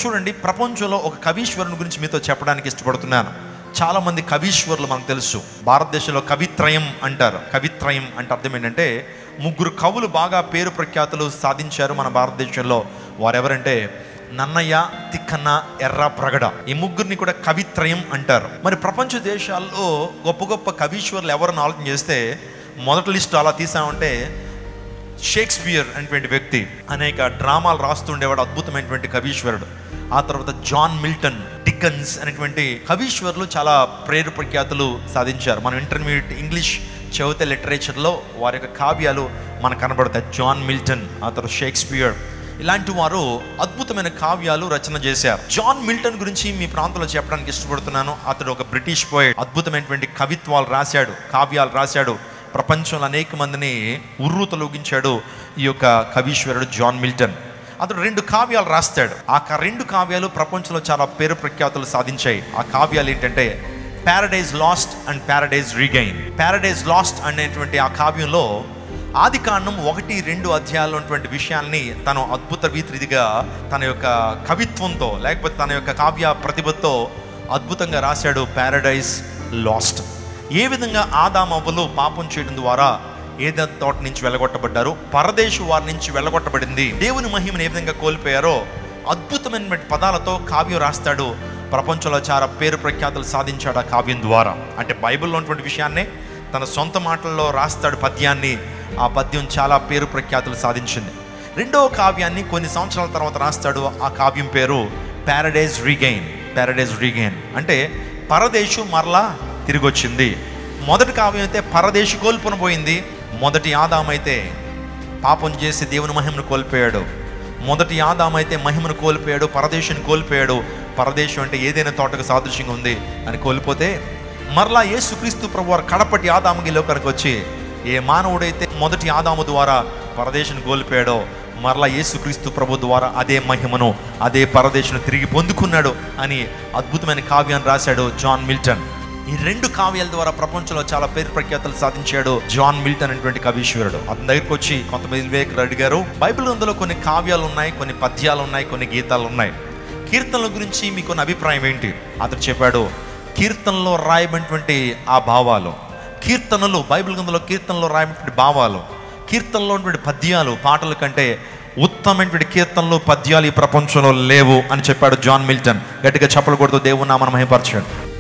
చూడండి ప్రపంచంలో ఒక కవీశ్వరుని గురించి మీతో చెప్పడానికి ఇష్టపడుతున్నాను చాలా మంది కవీశ్వరులు మనకు తెలుసు భారతదేశంలో కవిత్రయం అంటారు కవిత్రయం అంటే అర్థం ఏంటంటే ముగ్గురు కవులు బాగా పేరు ప్రఖ్యాతులు సాధించారు మన భారతదేశంలో వారెవరంటే నన్నయ్య తిక్కన్న ఎర్ర ప్రగడ ఈ ముగ్గురిని కూడా కవిత్రయం అంటారు మరి ప్రపంచ దేశాల్లో గొప్ప గొప్ప కవీశ్వరులు ఎవరిని ఆలోచన చేస్తే మొదటి లిస్టు అలా తీసామంటే షేక్స్పియర్ అనేటువంటి వ్యక్తి అనేక డ్రామాలు రాస్తుండేవాడు అద్భుతమైనటువంటి కవీశ్వరుడు ఆ తర్వాత జాన్ మిల్టన్ డికన్స్ అనేటువంటి కవీశ్వరులు చాలా ప్రేరు ప్రఖ్యాతులు సాధించారు మనం ఇంటర్మీడియట్ ఇంగ్లీష్ చదివితే లిటరేచర్లో వారి యొక్క కావ్యాలు మనకు కనబడతాయి జాన్ మిల్టన్ ఆ తర్వాత షేక్స్పియర్ ఇలాంటి వారు అద్భుతమైన కావ్యాలు రచన చేశారు జాన్ మిల్టన్ గురించి మీ ప్రాంతంలో చెప్పడానికి ఇష్టపడుతున్నాను అతడు ఒక బ్రిటిష్ పోయిట్ అద్భుతమైనటువంటి కవిత్వాలు రాశాడు కావ్యాలు రాశాడు ప్రపంచంలో అనేక మందిని ఉర్రు తొలగించాడు ఈ యొక్క కవీశ్వరుడు జాన్ మిల్టన్ అతడు రెండు కావ్యాలు రాస్తాడు ఆ క- రెండు కావ్యాలు ప్రపంచంలో చాలా పేరు ప్రఖ్యాతులు సాధించాయి ఆ కావ్యాలు ఏంటంటే paradise lost and paradise regain paradise lost అనేటువంటి ఆ కావ్యంలో ఆది కాండం ఒకటి రెండు అధ్యాయాలు ఉన్నటువంటి విషయాల్ని తను అద్భుత రీతిగా తన యొక్క కవిత్వంతో లేకపోతే తన యొక్క కావ్య ప్రతిభతో అద్భుతంగా రాశాడు ప్యారడైజ్ లాస్ట్ ఏ విధంగా ఆదామవ్వలు పాపం చేయడం ద్వారా ఏదో తోట నుంచి వెళ్ళగొట్టబడ్డారు పరదేశు వారి నుంచి వెళ్ళగొట్టబడింది దేవుని మహిమను ఏ విధంగా కోల్పోయారో అద్భుతమైన పదాలతో కావ్యం రాస్తాడు ప్రపంచంలో చాలా పేరు ప్రఖ్యాతులు సాధించాడు ఆ కావ్యం ద్వారా అంటే బైబిల్లో ఉన్నటువంటి విషయాన్నే తన సొంత మాటల్లో రాస్తాడు పద్యాన్ని ఆ పద్యం చాలా పేరు ప్రఖ్యాతులు సాధించింది రెండవ కావ్యాన్ని కొన్ని సంవత్సరాల తర్వాత రాస్తాడు ఆ కావ్యం పేరు ప్యారడైజ్ రీగైన్ ప్యారడైజ్ రీగైన్ అంటే పరదేశు మరలా తిరిగి వచ్చింది మొదటి కావ్యం అయితే పరదేశు కోల్పోన పోయింది మొదటి ఆదాం అయితే పాపం చేసి దేవుని మహిమను కోల్పోయాడు మొదటి ఆదాం అయితే మహిమను కోల్పోయాడు పరదేశుని కోల్పోయాడు పరదేశం అంటే ఏదైనా తోటకు సాదృశ్యంగా ఉంది అని కోల్పోతే మరలా యేసుక్రీస్తు ప్రభు వారు కడపటి ఆదాముకి లోకానికి వచ్చి ఏ మానవుడైతే మొదటి ఆదాము ద్వారా పరదేశుని కోల్పోయాడో మరలా యేసుక్రీస్తు ప్రభు ద్వారా అదే మహిమను అదే పరదేశును తిరిగి పొందుకున్నాడు అని అద్భుతమైన కావ్యాన్ని రాశాడు జాన్ మిల్టన్ ఈ రెండు కావ్యాల ద్వారా ప్రపంచంలో చాలా పేరు ప్రఖ్యాతలు సాధించాడు జాన్ మిల్టన్ అనేటువంటి కవీశ్వరుడు అతని దగ్గరికి వచ్చి కొంతమంది వివేకులు అడిగారు బైబిల్ అందులో కొన్ని కావ్యాలు ఉన్నాయి కొన్ని పద్యాలు ఉన్నాయి కొన్ని గీతాలు ఉన్నాయి కీర్తనల గురించి మీకున్న అభిప్రాయం ఏంటి అతడు చెప్పాడు కీర్తనలో రాయబడినటువంటి ఆ భావాలు కీర్తనలు బైబిల్ గ్రంథంలో కీర్తనలో రాయబడినటువంటి భావాలు కీర్తనలో ఉన్నటువంటి పద్యాలు పాటల కంటే ఉత్తమైనటువంటి కీర్తనలు పద్యాలు ఈ ప్రపంచంలో లేవు అని చెప్పాడు జాన్ మిల్టన్ గట్టిగా చెప్పలు కొడుతూ దేవుని నామను మహిమపరచాడు